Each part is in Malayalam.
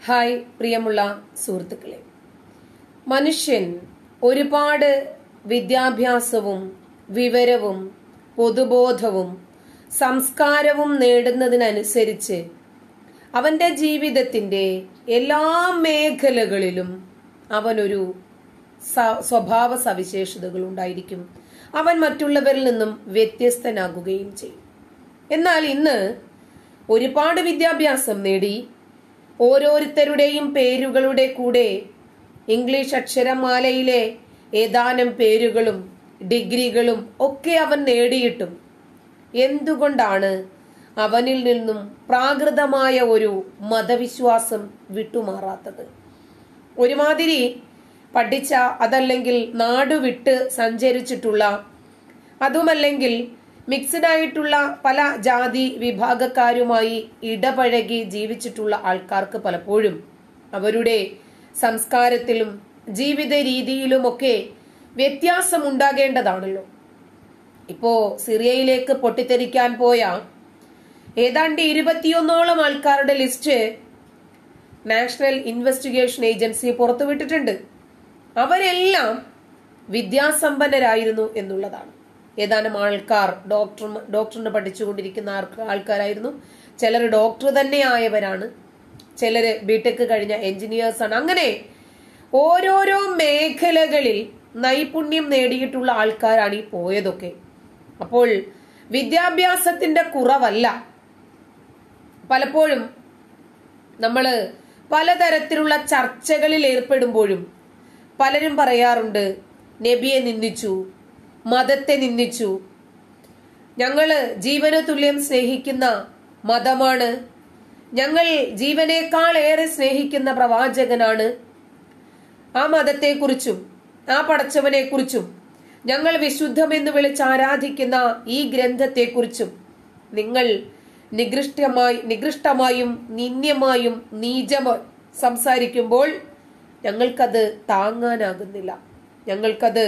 ഹായ് പ്രിയമുള്ള സുഹൃത്തുക്കളെ മനുഷ്യൻ ഒരുപാട് വിദ്യാഭ്യാസവും വിവരവും പൊതുബോധവും സംസ്കാരവും നേടുന്നതിനനുസരിച്ച് അവന്റെ ജീവിതത്തിന്റെ എല്ലാ മേഖലകളിലും അവനൊരു സ- സ്വഭാവ സവിശേഷതകൾ ഉണ്ടായിരിക്കും അവൻ മറ്റുള്ളവരിൽ നിന്നും വ്യത്യസ്തനാകുകയും ചെയ്യും എന്നാൽ ഇന്ന് ഒരുപാട് വിദ്യാഭ്യാസം നേടി ഓരോരുത്തരുടെയും പേരുകളുടെ കൂടെ ഇംഗ്ലീഷ് അക്ഷരമാലയിലെ ഏതാനും പേരുകളും ഡിഗ്രികളും ഒക്കെ അവൻ നേടിയിട്ടും എന്തുകൊണ്ടാണ് അവനിൽ നിന്നും പ്രാകൃതമായ ഒരു മതവിശ്വാസം വിട്ടുമാറാത്തത് ഒരുമാതിരി പഠിച്ച അതല്ലെങ്കിൽ നാടുവിട്ട് സഞ്ചരിച്ചിട്ടുള്ള അതുമല്ലെങ്കിൽ മിക്സഡ് ആയിട്ടുള്ള പല ജാതി വിഭാഗക്കാരുമായി ഇടപഴകി ജീവിച്ചിട്ടുള്ള ആൾക്കാർക്ക് പലപ്പോഴും അവരുടെ സംസ്കാരത്തിലും ജീവിത രീതിയിലുമൊക്കെ വ്യത്യാസം ഉണ്ടാകേണ്ടതാണല്ലോ ഇപ്പോ സിറിയയിലേക്ക് പൊട്ടിത്തെറിക്കാൻ പോയ ഏതാണ്ട് ഇരുപത്തിയൊന്നോളം ആൾക്കാരുടെ ലിസ്റ്റ് നാഷണൽ ഇൻവെസ്റ്റിഗേഷൻ ഏജൻസി പുറത്തുവിട്ടിട്ടുണ്ട് അവരെല്ലാം വിദ്യാസമ്പന്നരായിരുന്നു എന്നുള്ളതാണ് ഏതാനും ആൾക്കാർ ഡോക്ടർ ഡോക്ടറിന് പഠിച്ചുകൊണ്ടിരിക്കുന്ന ആൾക്ക് ആൾക്കാരായിരുന്നു ചിലർ ഡോക്ടർ തന്നെ ആയവരാണ് ചിലര് ബിടെക് കഴിഞ്ഞ എഞ്ചിനീയേഴ്സ് ആണ് അങ്ങനെ ഓരോരോ മേഖലകളിൽ നൈപുണ്യം നേടിയിട്ടുള്ള ആൾക്കാരാണ് ഈ പോയതൊക്കെ അപ്പോൾ വിദ്യാഭ്യാസത്തിന്റെ കുറവല്ല പലപ്പോഴും നമ്മള് പലതരത്തിലുള്ള ചർച്ചകളിൽ ഏർപ്പെടുമ്പോഴും പലരും പറയാറുണ്ട് നബിയെ നിന്ദിച്ചു മതത്തെ നിന്ദിച്ചു ഞങ്ങള് ജീവന തുല്യം സ്നേഹിക്കുന്ന മതമാണ് ഞങ്ങൾ ജീവനേക്കാൾ ഏറെ സ്നേഹിക്കുന്ന പ്രവാചകനാണ് ആ മതത്തെക്കുറിച്ചും ആ പടച്ചവനെക്കുറിച്ചും ഞങ്ങൾ വിശുദ്ധമെന്ന് വിളിച്ച് ആരാധിക്കുന്ന ഈ ഗ്രന്ഥത്തെക്കുറിച്ചും നിങ്ങൾ നികൃഷ്ടമായി നികൃഷ്ടമായും നിന്ദ്യമായും നീചമായി സംസാരിക്കുമ്പോൾ ഞങ്ങൾക്കത് താങ്ങാനാകുന്നില്ല ഞങ്ങൾക്കത്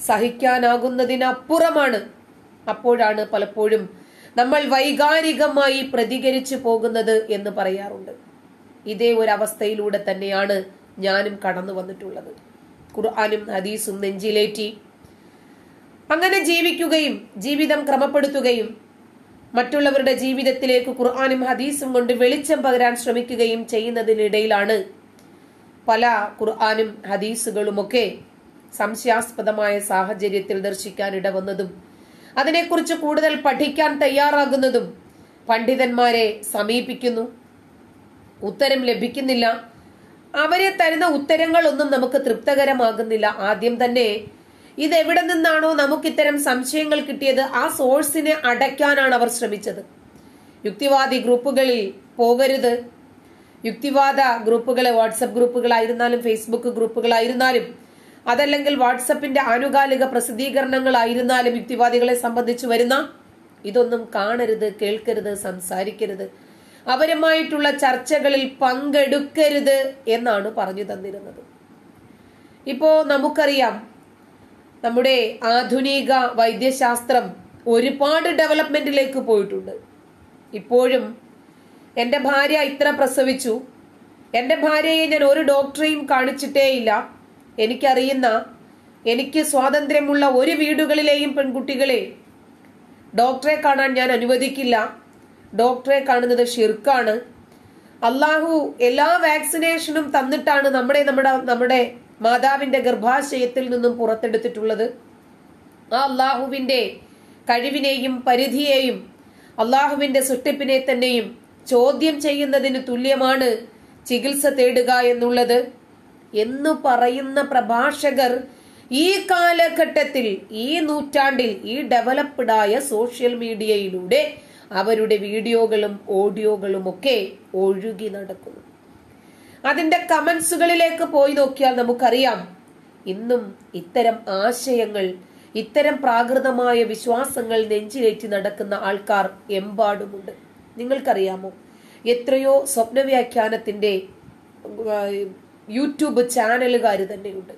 സഹിക്കാനാകുന്നതിനപ്പുറമാണ് അപ്പോഴാണ് പലപ്പോഴും നമ്മൾ വൈകാരികമായി പ്രതികരിച്ചു പോകുന്നത് എന്ന് പറയാറുണ്ട് ഇതേ ഒരു അവസ്ഥയിലൂടെ തന്നെയാണ് ഞാനും കടന്നു വന്നിട്ടുള്ളത് ഖുർആാനും ഹദീസും നെഞ്ചിലേറ്റി അങ്ങനെ ജീവിക്കുകയും ജീവിതം ക്രമപ്പെടുത്തുകയും മറ്റുള്ളവരുടെ ജീവിതത്തിലേക്ക് ഖുർആാനും ഹദീസും കൊണ്ട് വെളിച്ചം പകരാൻ ശ്രമിക്കുകയും ചെയ്യുന്നതിനിടയിലാണ് പല ഖുർആാനും ഹദീസുകളുമൊക്കെ സംശയാസ്പദമായ സാഹചര്യത്തിൽ ദർശിക്കാൻ ഇടവന്നതും അതിനെക്കുറിച്ച് കൂടുതൽ പഠിക്കാൻ തയ്യാറാകുന്നതും പണ്ഡിതന്മാരെ സമീപിക്കുന്നു ഉത്തരം ലഭിക്കുന്നില്ല അവരെ തരുന്ന ഉത്തരങ്ങളൊന്നും നമുക്ക് തൃപ്തകരമാകുന്നില്ല ആദ്യം തന്നെ ഇത് എവിടെ നിന്നാണോ നമുക്ക് ഇത്തരം സംശയങ്ങൾ കിട്ടിയത് ആ സോഴ്സിനെ അടയ്ക്കാനാണ് അവർ ശ്രമിച്ചത് യുക്തിവാദി ഗ്രൂപ്പുകളിൽ പോകരുത് യുക്തിവാദ ഗ്രൂപ്പുകൾ വാട്സപ്പ് ഗ്രൂപ്പുകളായിരുന്നാലും ഫേസ്ബുക്ക് ഗ്രൂപ്പുകളായിരുന്നാലും അതല്ലെങ്കിൽ വാട്സപ്പിന്റെ ആനുകാലിക പ്രസിദ്ധീകരണങ്ങളായിരുന്നാലും യുക്തിവാദികളെ സംബന്ധിച്ച് വരുന്ന ഇതൊന്നും കാണരുത് കേൾക്കരുത് സംസാരിക്കരുത് അവരുമായിട്ടുള്ള ചർച്ചകളിൽ പങ്കെടുക്കരുത് എന്നാണ് പറഞ്ഞു തന്നിരുന്നത് ഇപ്പോ നമുക്കറിയാം നമ്മുടെ ആധുനിക വൈദ്യശാസ്ത്രം ഒരുപാട് ഡെവലപ്മെന്റിലേക്ക് പോയിട്ടുണ്ട് ഇപ്പോഴും എൻ്റെ ഭാര്യ ഇത്ര പ്രസവിച്ചു എൻ്റെ ഭാര്യയെ ഞാൻ ഒരു ഡോക്ടറെയും കാണിച്ചിട്ടേയില്ല എനിക്കറിയുന്ന എനിക്ക് സ്വാതന്ത്ര്യമുള്ള ഒരു വീടുകളിലെയും പെൺകുട്ടികളെ ഡോക്ടറെ കാണാൻ ഞാൻ അനുവദിക്കില്ല ഡോക്ടറെ കാണുന്നത് ഷിർക്കാണ് അള്ളാഹു എല്ലാ വാക്സിനേഷനും തന്നിട്ടാണ് നമ്മുടെ നമ്മുടെ നമ്മുടെ മാതാവിന്റെ ഗർഭാശയത്തിൽ നിന്നും പുറത്തെടുത്തിട്ടുള്ളത് ആ അള്ളാഹുവിന്റെ കഴിവിനെയും പരിധിയെയും അള്ളാഹുവിന്റെ സൃഷ്ടിപ്പിനെ തന്നെയും ചോദ്യം ചെയ്യുന്നതിന് തുല്യമാണ് ചികിത്സ തേടുക എന്നുള്ളത് എന്ന് പറയുന്ന പ്രഭാഷകർ ഈ കാലഘട്ടത്തിൽ ഈ നൂറ്റാണ്ടിൽ ഈ ഡെവലപ്ഡായ സോഷ്യൽ മീഡിയയിലൂടെ അവരുടെ വീഡിയോകളും ഓഡിയോകളും ഒക്കെ ഒഴുകി നടക്കുന്നു അതിന്റെ കമന്റ്സുകളിലേക്ക് പോയി നോക്കിയാൽ നമുക്കറിയാം ഇന്നും ഇത്തരം ആശയങ്ങൾ ഇത്തരം പ്രാകൃതമായ വിശ്വാസങ്ങൾ നെഞ്ചിലേറ്റി നടക്കുന്ന ആൾക്കാർ എമ്പാടുമുണ്ട് നിങ്ങൾക്കറിയാമോ എത്രയോ സ്വപ്നവ്യാഖ്യാനത്തിന്റെ ആ, യൂട്യൂബ് ചാനലുകാർ തന്നെയുണ്ട്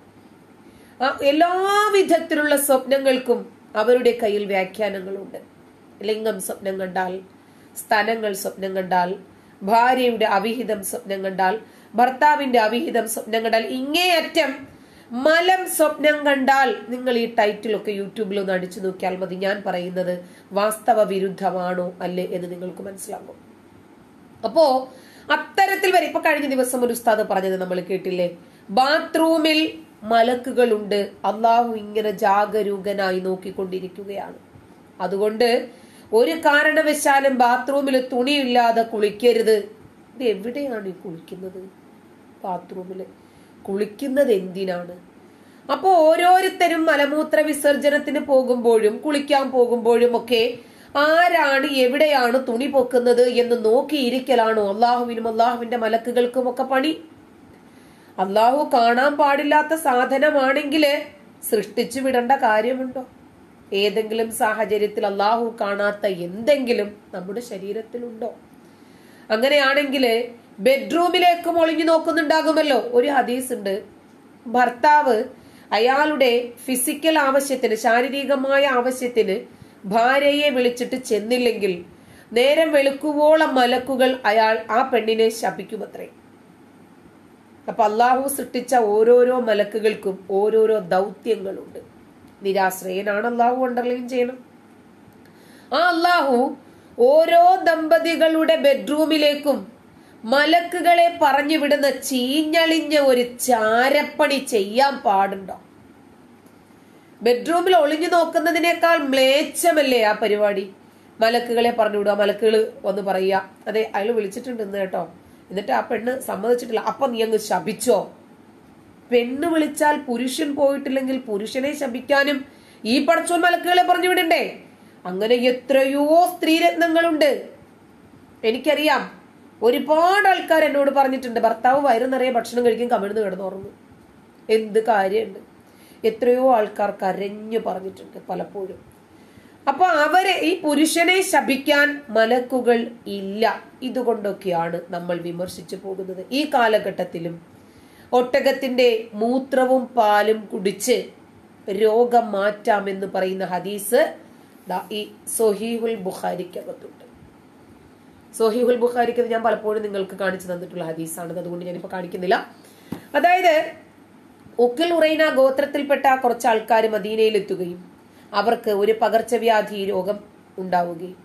ആ എല്ലാ വിധത്തിലുള്ള സ്വപ്നങ്ങൾക്കും അവരുടെ കയ്യിൽ വ്യാഖ്യാനങ്ങളുണ്ട് ലിംഗം സ്വപ്നം കണ്ടാൽ സ്ഥലങ്ങൾ സ്വപ്നം കണ്ടാൽ ഭാര്യയുടെ അവിഹിതം സ്വപ്നം കണ്ടാൽ ഭർത്താവിന്റെ അവിഹിതം സ്വപ്നം കണ്ടാൽ ഇങ്ങേയറ്റം മലം സ്വപ്നം കണ്ടാൽ നിങ്ങൾ ഈ ടൈറ്റിലൊക്കെ യൂട്യൂബിൽ ഒന്ന് അടിച്ചു നോക്കിയാൽ മതി ഞാൻ പറയുന്നത് വാസ്തവ വിരുദ്ധമാണോ അല്ലേ എന്ന് നിങ്ങൾക്ക് മനസ്സിലാകും അപ്പോ അത്തരത്തിൽ വരെ ഇപ്പൊ കഴിഞ്ഞ ദിവസം ഒരു ഉസ്താദ് പറഞ്ഞത് നമ്മൾ കേട്ടില്ലേ ബാത്റൂമിൽ മലക്കുകളുണ്ട് അള്ളാഹു ഇങ്ങനെ ജാഗരൂകനായി നോക്കിക്കൊണ്ടിരിക്കുകയാണ് അതുകൊണ്ട് ഒരു കാരണവശാലും ബാത്റൂമിൽ തുണിയില്ലാതെ കുളിക്കരുത് ഇത് എവിടെയാണ് ഈ കുളിക്കുന്നത് ബാത്റൂമില് കുളിക്കുന്നത് എന്തിനാണ് അപ്പോ ഓരോരുത്തരും മലമൂത്ര വിസർജനത്തിന് പോകുമ്പോഴും കുളിക്കാൻ പോകുമ്പോഴും ഒക്കെ ആരാണ് എവിടെയാണ് തുണി പൊക്കുന്നത് എന്ന് നോക്കിയിരിക്കലാണോ അള്ളാഹുവിനും അള്ളാഹുവിന്റെ മലക്കുകൾക്കും ഒക്കെ പണി അള്ളാഹു കാണാൻ പാടില്ലാത്ത സാധനമാണെങ്കിൽ സൃഷ്ടിച്ചു വിടേണ്ട കാര്യമുണ്ടോ ഏതെങ്കിലും സാഹചര്യത്തിൽ അള്ളാഹു കാണാത്ത എന്തെങ്കിലും നമ്മുടെ ശരീരത്തിലുണ്ടോ അങ്ങനെയാണെങ്കിൽ ബെഡ്റൂമിലേക്കും ഒളിഞ്ഞു നോക്കുന്നുണ്ടാകുമല്ലോ ഒരു ഹദീസ് ഉണ്ട് ഭർത്താവ് അയാളുടെ ഫിസിക്കൽ ആവശ്യത്തിന് ശാരീരികമായ ആവശ്യത്തിന് ഭാര്യയെ വിളിച്ചിട്ട് ചെന്നില്ലെങ്കിൽ നേരം വെളുക്കുവോളം മലക്കുകൾ അയാൾ ആ പെണ്ണിനെ ശപിക്കുമത്രേ അപ്പൊ അള്ളാഹു സൃഷ്ടിച്ച ഓരോരോ മലക്കുകൾക്കും ഓരോരോ ദൗത്യങ്ങളുണ്ട് നിരാശ്രയനാണ് അള്ളാഹു അണ്ടർലൈൻ ചെയ്യണം ആ അള്ളാഹു ഓരോ ദമ്പതികളുടെ ബെഡ്റൂമിലേക്കും മലക്കുകളെ പറഞ്ഞു വിടുന്ന ചീഞ്ഞളിഞ്ഞ ഒരു ചാരപ്പണി ചെയ്യാൻ പാടുണ്ടോ ബെഡ്റൂമിൽ ഒളിഞ്ഞു നോക്കുന്നതിനേക്കാൾ മ്ലേച്ഛമല്ലേ ആ പരിപാടി മലക്കുകളെ പറഞ്ഞു വിടുക മലക്കുകൾ വന്ന് പറയുക അതെ അയാൾ വിളിച്ചിട്ടുണ്ട് ഇന്ന് കേട്ടോ എന്നിട്ട് ആ പെണ്ണ് സമ്മതിച്ചിട്ടില്ല അപ്പൊ നീ അങ്ങ് ശപിച്ചോ പെണ്ണ് വിളിച്ചാൽ പുരുഷൻ പോയിട്ടില്ലെങ്കിൽ പുരുഷനെ ശപിക്കാനും ഈ പടച്ചോൻ മലക്കുകളെ പറഞ്ഞു വിടണ്ടേ അങ്ങനെ എത്രയോ സ്ത്രീരത്നങ്ങളുണ്ട് എനിക്കറിയാം ഒരുപാട് ആൾക്കാർ എന്നോട് പറഞ്ഞിട്ടുണ്ട് ഭർത്താവ് വയറു നിറയെ ഭക്ഷണം കഴിക്കും കമിഴ്ന്ന് കിടന്നുറങ്ങും എന്ത് കാര്യമുണ്ട് എത്രയോ ആൾക്കാർ കരഞ്ഞു പറഞ്ഞിട്ടുണ്ട് പലപ്പോഴും അപ്പൊ അവരെ ഈ പുരുഷനെ ശപിക്കാൻ മലക്കുകൾ ഇല്ല ഇതുകൊണ്ടൊക്കെയാണ് നമ്മൾ വിമർശിച്ചു പോകുന്നത് ഈ കാലഘട്ടത്തിലും ഒട്ടകത്തിന്റെ മൂത്രവും പാലും കുടിച്ച് രോഗം മാറ്റാമെന്ന് പറയുന്ന ഹദീസ് ദാ ഈ സൊഹീഹുൽ ബുഖാരിക്കകത്തുണ്ട് സൊഹീഹുൽ ബുഖാരിക്ക് ഞാൻ പലപ്പോഴും നിങ്ങൾക്ക് കാണിച്ചു തന്നിട്ടുള്ള ഹദീസാണ് അതുകൊണ്ട് ഞാനിപ്പോ കാണിക്കുന്നില്ല അതായത് ഉക്കിൽ ഉറൈന ഗോത്രത്തിൽപ്പെട്ട കുറച്ച് ആൾക്കാർ മദീനയിൽ എത്തുകയും അവർക്ക് ഒരു പകർച്ചവ്യാധി രോഗം ഉണ്ടാവുകയും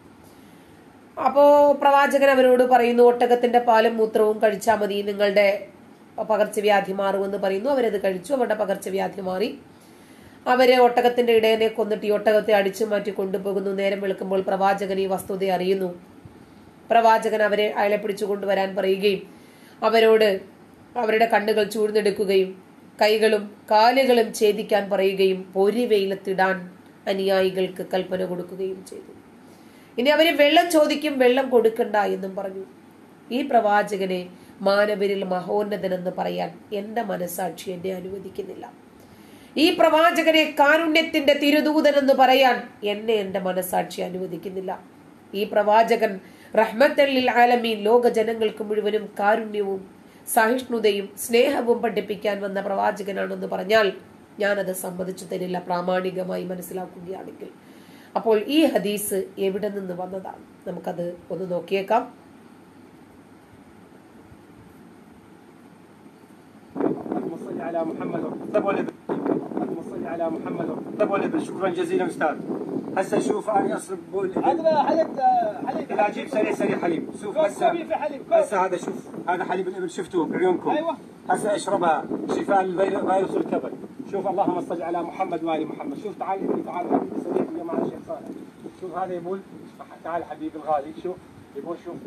അപ്പോ പ്രവാചകൻ അവരോട് പറയുന്നു ഒട്ടകത്തിന്റെ പാലും മൂത്രവും കഴിച്ചാൽ മതി നിങ്ങളുടെ പകർച്ചവ്യാധി മാറുമെന്ന് പറയുന്നു അവരത് കഴിച്ചു അവരുടെ പകർച്ചവ്യാധി മാറി അവരെ ഒട്ടകത്തിന്റെ ഇടയനെ കൊന്നിട്ട് ഈ ഒട്ടകത്തെ അടിച്ചു മാറ്റി കൊണ്ടുപോകുന്നു നേരം വെളുക്കുമ്പോൾ പ്രവാചകൻ ഈ വസ്തുത അറിയുന്നു പ്രവാചകൻ അവരെ അയാളെ പിടിച്ചു കൊണ്ടുവരാൻ പറയുകയും അവരോട് അവരുടെ കണ്ണുകൾ ചൂഴ്ന്നെടുക്കുകയും കൈകളും കാലുകളും ഛേദിക്കാൻ പറയുകയും പൊരി വെയിലത്തിടാൻ അനുയായികൾക്ക് കൽപ്പന കൊടുക്കുകയും ചെയ്തു ഇനി അവര് വെള്ളം ചോദിക്കും വെള്ളം കൊടുക്കണ്ട എന്നും പറഞ്ഞു ഈ പ്രവാചകനെ മാനവരിൽ മഹോന്നതനെന്ന് പറയാൻ എന്റെ മനസാക്ഷി എന്നെ അനുവദിക്കുന്നില്ല ഈ പ്രവാചകനെ കാരുണ്യത്തിന്റെ തിരുദൂതനെന്ന് പറയാൻ എന്നെ എന്റെ മനസാക്ഷി അനുവദിക്കുന്നില്ല ഈ പ്രവാചകൻ റഹ്മത്തല്ലിൽ ആലമീൻ ലോക ജനങ്ങൾക്ക് മുഴുവനും കാരുണ്യവും സഹിഷ്ണുതയും സ്നേഹവും പഠിപ്പിക്കാൻ വന്ന പ്രവാചകനാണെന്ന് പറഞ്ഞാൽ ഞാനത് സമ്മതിച്ചു തരില്ല പ്രാമാണികമായി മനസ്സിലാക്കുകയാണെങ്കിൽ അപ്പോൾ ഈ ഹദീസ് എവിടെ നിന്ന് വന്നതാണ് നമുക്കത് ഒന്ന് നോക്കിയേക്കാം اللهم صل على محمد طب ولد اللهم صل على محمد طب ولد شكرا جزيلا استاذ هسه شوف انا اصرف بول عندنا حليب حليب لا اجيب سريع سريع حليب شوف هسه كوفي في حليب كوفي هسه هذا شوف هذا حليب الابل شفتوه بعيونكم أيوة. هسه اشربها شفاء الفير- فيروس الكبد شوف اللهم صل على محمد وال محمد شوف تعال ابني تعال حبيبي سريع ويا معنا شيخ صالح شوف هذا يبول تعال حبيبي الغالي شوف يبول شوف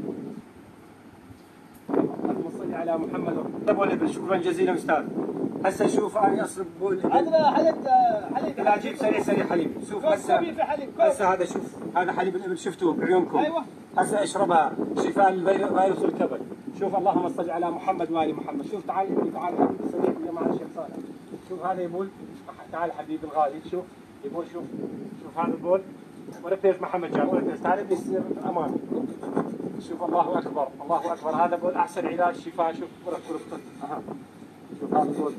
اللهم صل على محمد طب ولد شكرا جزيلا استاذ هسه شوف انا اصرف بول عندنا حليب حليب لا اجيب سريع سريع حليب شوف هسه كوفي في حليب كوفي هسه هذا شوف هذا حليب الابل شفتوه بعيونكم أيوة. هسه اشربها شفاء الفير- فيروس الكبد شوف اللهم صل على محمد وال محمد شوف تعال ابني تعال حبيبي سريع ويا معنا شيخ صالح شوف هذا يبول تعال حبيبي الغالي شوف يبول شوف شوف هذا البول ولا بيت محمد جاب ولا بيت تعال ابني يصير امامي شوف الله اكبر الله اكبر هذا بول احسن علاج شفاء شوف ورق ورق أها. شوف هذا البول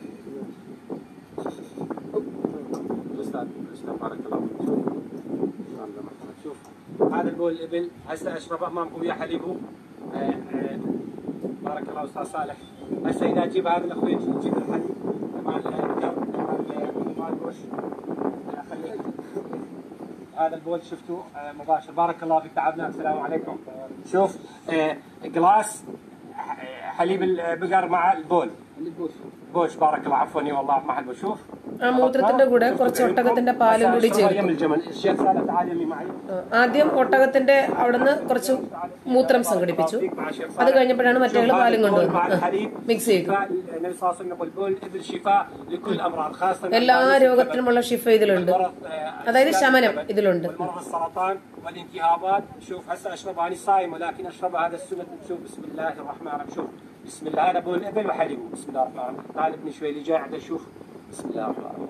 الاستاذ الاستاذ بارك الله فيك شوف هذا محمد شوف هذا البول الابل هسه اشرب امامكم يا حليبه آه، آه، بارك بارك الله استاذ صالح هسه اذا اجيب هذا الاخوي يجيب الحديد مع الجر مع البوش أخليه. هذا البول شفتوه آه، مباشر بارك الله فيك تعبنا السلام عليكم شوف آه، جلاس آه، حليب البقر مع البول بوش بارك الله عفوا والله ما حد بشوف ആ മൂത്രത്തിന്റെ കൂടെ കുറച്ച് ഒട്ടകത്തിന്റെ പാലും കൂടി ചേർക്കും يم الجمل الشيخ صالح تعال يمي معي ആ, ആദ്യം ഒട്ടകത്തിന്റെ അവിടുന്ന് കുറച്ച് മൂത്രം സംഘടിപ്പിച്ചു അത് കഴിഞ്ഞപ്പോഴാണ് മറ്റേ പാലും مع കൊണ്ടുവന്നത് الحليب മിക്സ് ചെയ്തു شفاء النبي صلى الله عليه وسلم يقول بول ابن شفاء لكل الامراض خاصه എല്ലാ രോഗത്തിനുമുള്ള ഷിഫ ഇതിലുണ്ട് المرض آه، അതായത് ശമനം ഇതിലുണ്ട് والمرض السرطان والالتهابات شوف هسه اشربها انا صايم ولكن اشربها هذا السنه شوف بسم الله الرحمن الرحيم شوف بسم الله هذا بول ابن وحليبه بسم الله الرحمن الرحيم تعال ابني شوي اللي جاي عنده شوف بسم الله الرحمن الرحيم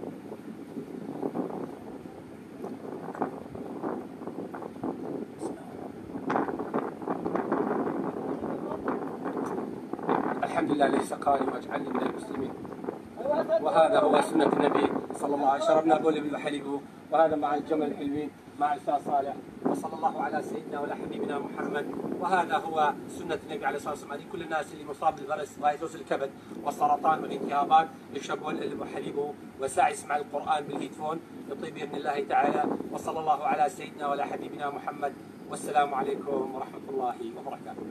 الحمد لله الذي سقاني واجعلني من المسلمين وهذا هو سنة النبي صلى الله عليه وسلم شربنا بول ابن وحليبه وهذا مع الجمل الحلوين مع الأستاذ صالح وصلى الله على سيدنا وعلى حبيبنا محمد وهذا هو سنة النبي عليه الصلاة والسلام هذه كل الناس اللي مصاب بالفيروس فيروس الكبد والسرطان والالتهابات يشرب بول ابن وحليبه وساعة يسمع القرآن بالهيدفون يطيب بإذن الله تعالى وصلى الله على سيدنا وعلى حبيبنا محمد والسلام عليكم ورحمة الله وبركاته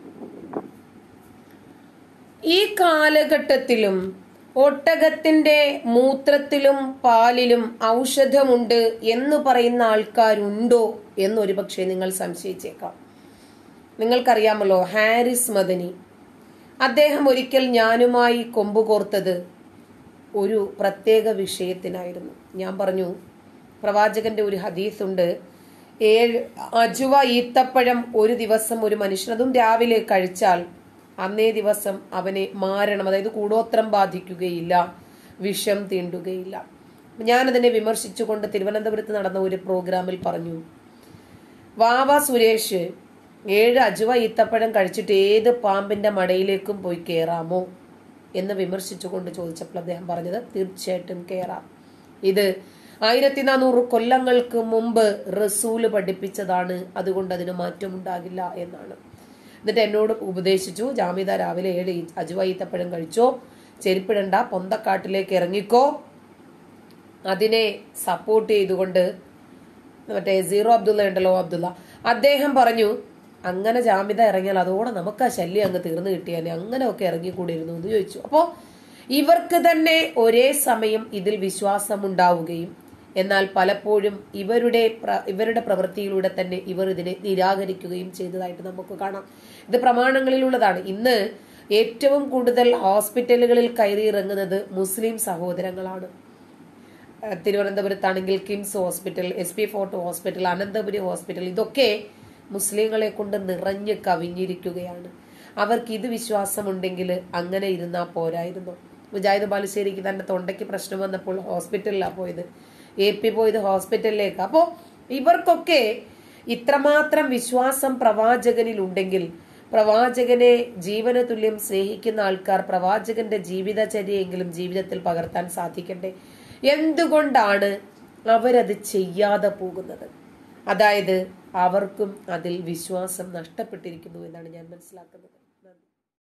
ഈ കാലഘട്ടത്തിലും ഒട്ടകത്തിന്റെ മൂത്രത്തിലും പാലിലും ഔഷധമുണ്ട് എന്ന് പറയുന്ന ആൾക്കാരുണ്ടോ എന്നൊരു പക്ഷേ നിങ്ങൾ സംശയിച്ചേക്കാം നിങ്ങൾക്കറിയാമല്ലോ ഹാരിസ് മദനി അദ്ദേഹം ഒരിക്കൽ ഞാനുമായി കൊമ്പുകോർത്തത് ഒരു പ്രത്യേക വിഷയത്തിനായിരുന്നു ഞാൻ പറഞ്ഞു പ്രവാചകന്റെ ഒരു ഹദീസ് ഉണ്ട് ഏഴ് അജുവ ഈത്തപ്പഴം ഒരു ദിവസം ഒരു മനുഷ്യൻ അതും രാവിലെ കഴിച്ചാൽ അന്നേ ദിവസം അവനെ മാരണം അതായത് കൂടോത്രം ബാധിക്കുകയില്ല വിഷം തീണ്ടുകയില്ല ഞാനതിനെ വിമർശിച്ചുകൊണ്ട് തിരുവനന്തപുരത്ത് നടന്ന ഒരു പ്രോഗ്രാമിൽ പറഞ്ഞു വാവ സുരേഷ് ഏഴ് അജുവ ഈത്തപ്പഴം കഴിച്ചിട്ട് ഏത് പാമ്പിന്റെ മടയിലേക്കും പോയി കയറാമോ എന്ന് വിമർശിച്ചുകൊണ്ട് ചോദിച്ചപ്പോൾ അദ്ദേഹം പറഞ്ഞത് തീർച്ചയായിട്ടും കയറാം ഇത് ആയിരത്തി നാനൂറ് കൊല്ലങ്ങൾക്ക് മുമ്പ് റസൂല് പഠിപ്പിച്ചതാണ് അതുകൊണ്ട് അതിന് മാറ്റമുണ്ടാകില്ല എന്നാണ് എന്നിട്ട് എന്നോട് ഉപദേശിച്ചു ജാമിത രാവിലെ ഏഴ് ഈ അജുവ ഈത്തപ്പഴം കഴിച്ചോ ചെരുപ്പിടണ്ട പൊന്തക്കാട്ടിലേക്ക് ഇറങ്ങിക്കോ അതിനെ സപ്പോർട്ട് ചെയ്തുകൊണ്ട് മറ്റേ സീറോ അബ്ദുള്ള ഉണ്ടല്ലോ അബ്ദുള്ള അദ്ദേഹം പറഞ്ഞു അങ്ങനെ ജാമ്യത ഇറങ്ങിയാൽ അതോടെ നമുക്ക് ആ ശല്യം അങ്ങ് തീർന്നു കിട്ടിയാൽ അങ്ങനെ ഒക്കെ ഇറങ്ങിക്കൂടിയിരുന്നു എന്ന് ചോദിച്ചു അപ്പോൾ ഇവർക്ക് തന്നെ ഒരേ സമയം ഇതിൽ വിശ്വാസമുണ്ടാവുകയും എന്നാൽ പലപ്പോഴും ഇവരുടെ പ്ര- ഇവരുടെ പ്രവൃത്തിയിലൂടെ തന്നെ ഇവർ ഇതിനെ നിരാകരിക്കുകയും ചെയ്തതായിട്ട് നമുക്ക് കാണാം ഇത് പ്രമാണങ്ങളിലുള്ളതാണ് ഇന്ന് ഏറ്റവും കൂടുതൽ ഹോസ്പിറ്റലുകളിൽ കയറിയിറങ്ങുന്നത് മുസ്ലിം സഹോദരങ്ങളാണ് ഏഹ് തിരുവനന്തപുരത്താണെങ്കിൽ KIMS hospital S P Fort hospital Ananthapuri hospital ഇതൊക്കെ മുസ്ലിങ്ങളെ കൊണ്ട് നിറഞ്ഞു കവിഞ്ഞിരിക്കുകയാണ് അവർക്ക് ഇത് വിശ്വാസമുണ്ടെങ്കിൽ അങ്ങനെ ഇരുന്നാൽ പോരായിരുന്നു മുജാഹിദ് ബാലുശ്ശേരിക്ക് തന്നെ തൊണ്ടയ്ക്ക് പ്രശ്നം വന്നപ്പോൾ ഹോസ്പിറ്റലിലാണ് പോയത് എ പി പോയത് ഹോസ്പിറ്റലിലേക്ക് അപ്പോൾ ഇവർക്കൊക്കെ ഇത്രമാത്രം വിശ്വാസം പ്രവാചകനിൽ ഉണ്ടെങ്കിൽ പ്രവാചകനെ ജീവന തുല്യം സ്നേഹിക്കുന്ന ആൾക്കാർ പ്രവാചകന്റെ ജീവിതചര്യയെങ്കിലും ജീവിതത്തിൽ പകർത്താൻ സാധിക്കണ്ടേ എന്തുകൊണ്ടാണ് അവരത് ചെയ്യാതെ പോകുന്നത് അതായത് അവർക്കും അതിൽ വിശ്വാസം നഷ്ടപ്പെട്ടിരിക്കുന്നു എന്നാണ് ഞാൻ മനസ്സിലാക്കുന്നത്